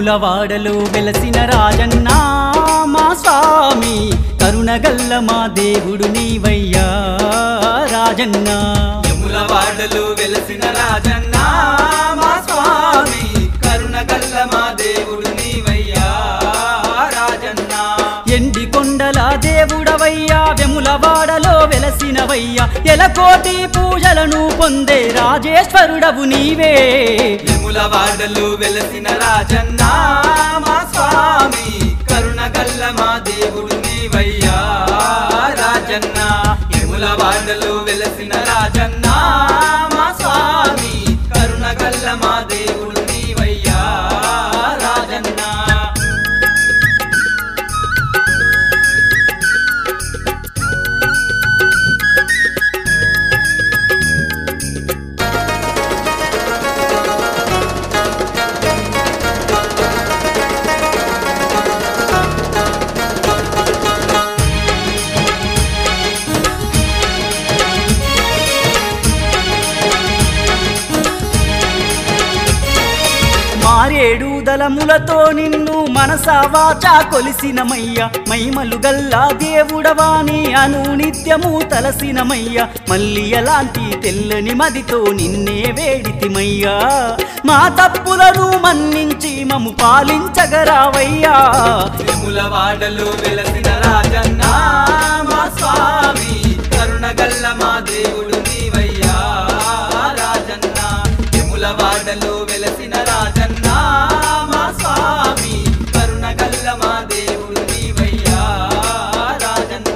యములవాడలో వెలసిన రాజన్న మా స్వామి కరుణగల్ల మా దేవుడు నీవయ్యా రాజన్న యములవాడలు వెలసిన రాజన్న మా స్వామి కరుణగల్ల మా దేవుడు నీవయ్యా రాజన్న ఎండి కొండల దేవుడవయ్యా వెములవాడలో వెలసినవయ్యా ఎలకోటి పూజలను పొందే రాజేశ్వరుడవు నీవే యములవాడలు వెలసిన రాజన్న మా స్వామి కరుణగల్ల మా దేవుడు నీవయ్యా రాజన్న యములవాడలు వెలసిన రాజన్న మా స్వామి కరుణగల్ల మా దేవుడు నీవయ్యా రాజన్న మారేడు దళములతో నిన్ను మనసా వాచా కొలిసినమయ్య మైమలు గల్లా దేవుడవాని అను నిత్యము తలసినమయ్య మళ్ళీ ఎలాంటి తెల్లని మదితో నిన్నే వేడితిమయ్యా మా తప్పులను మన్నించి మము పాలించగరావయ్యా యములవాడలు వెలసిన రాజన్న మా స్వామి కరుణగల్ల మా దేవుడు నీవయ్యా రాజన్న యములవాడలు వెలసిన రాజన్న మా స్వామి కరుణగల్ల మా దేవుడు నీవయ్యా రాజన్న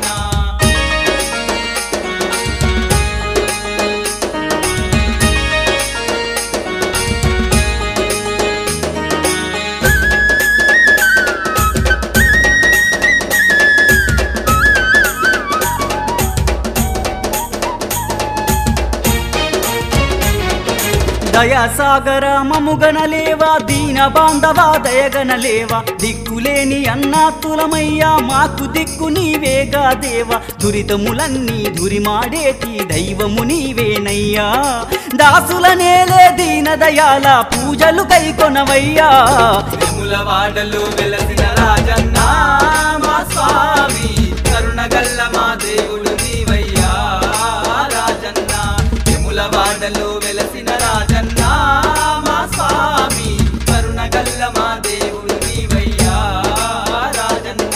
దయాసాగర మముగనలేవా దీన బాంధవా దయగనలేవా దిక్కులేని అన్నాతులమయ్యా మాకు దిక్కు నీవేగా దేవా దురితములన్నీ దురిమాడేటి దైవము నీవేనయ్యా దాసుల నేలే దీన దయాల పూజలు కైకొనవయ్యా యములవాడలు వెలసిన రాజన్న మా స్వామి కరుణగల్ల మా దేవుడు నీవయ్యా రాజన్న యములవాడలు వెలసిన రాజన్న మా స్వామి కరుణగల్ల మా దేవుడు నీవయ్యా రాజన్న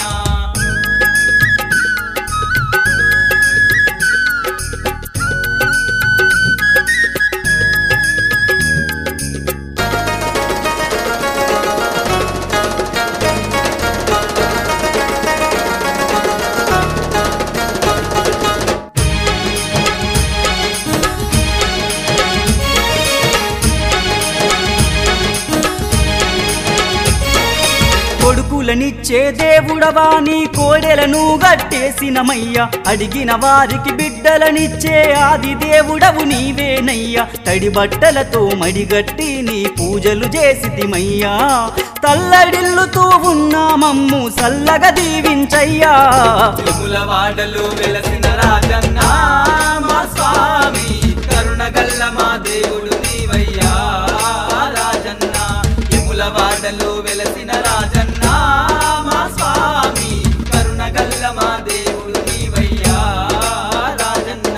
కొడుకులనిచ్చే దేవుడవా నీ కోడెలను గట్టేసినమయ్యా అడిగిన వారికి బిడ్డలనిచ్చే ఆది దేవుడవు నీవేనయ్యా తడి బట్టలతో మడిగట్టి నీ పూజలు చేసితిమయ్యా తల్లడిల్లుతూ ఉన్న మమ్ము సల్లగా దీవించయ్యా యములవాడలు వెలసిన రాజన్న మా స్వామి కరుణగల్ల మా దేవుడు నీవయ్యా రాజన్న యములవాడలు వెలసిన రాజన్న మా స్వామి కరుణగల్ల మా దేవుడు నీవయ్యా రాజన్న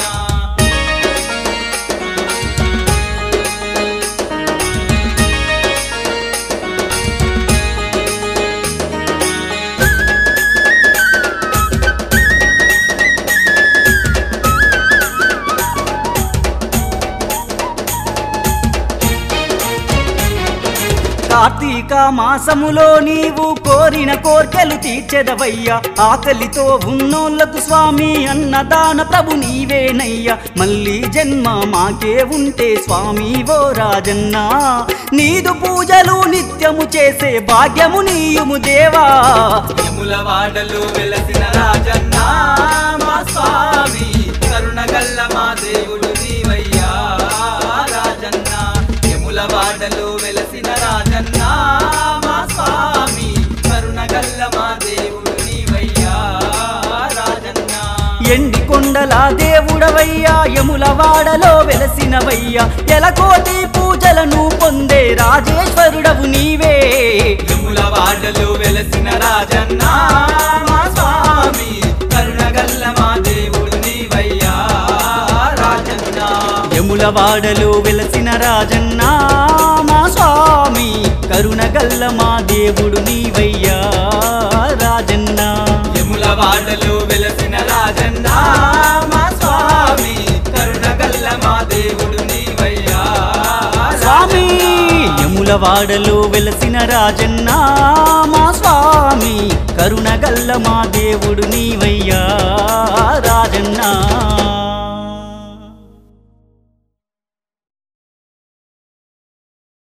కార్తీక మాసములో నీవు కోరిన కోర్కెలు తీర్చెదవయ్యా ఆకలితో ఉన్నోళ్లకు స్వామి అన్నదాన ప్రభు నీవేనయ్యా మళ్ళీ జన్మ మాకే ఉంటే స్వామి ఓ రాజన్నా నీదు పూజలు నిత్యము చేసే భాగ్యము నీయుము దేవా యములవాడలు వెలసిన రాజన్న మా స్వామి కరుణగల్ల మా దేవుడు నీవయ్యా రాజన్న యములవాడలు వెలసిన రాజన్న మా స్వామి కరుణగల్ల మా దేవుడు నీవయ్యా రాజన్న ఎండి కొండల దేవుడవయ్యా యముల వాడలో వెలసినవయ్యా ఎలకోటి పూజ పూజలను పొందే రాజేశ్వరుడవు నీవే యముల వాడలు వెలసిన రాజన్న మా స్వామి కరుణగల్ల మా దేవుడు నీవయ్యా రాజన్న యములవాడలో వెలసిన రాజన్న మా స్వామి కరుణగల్ల మా దేవుడు నీవయ్యా రాజన్న యముల వాడలు వెలసిన రాజన్న మా స్వామి కరుణగల్ల మా దేవుడు నీవయ్యా స్వామి యములవాడలో వెలసిన రాజన్న మా స్వామి కరుణగల్ల మా దేవుడు నీవయ్యా రాజన్నా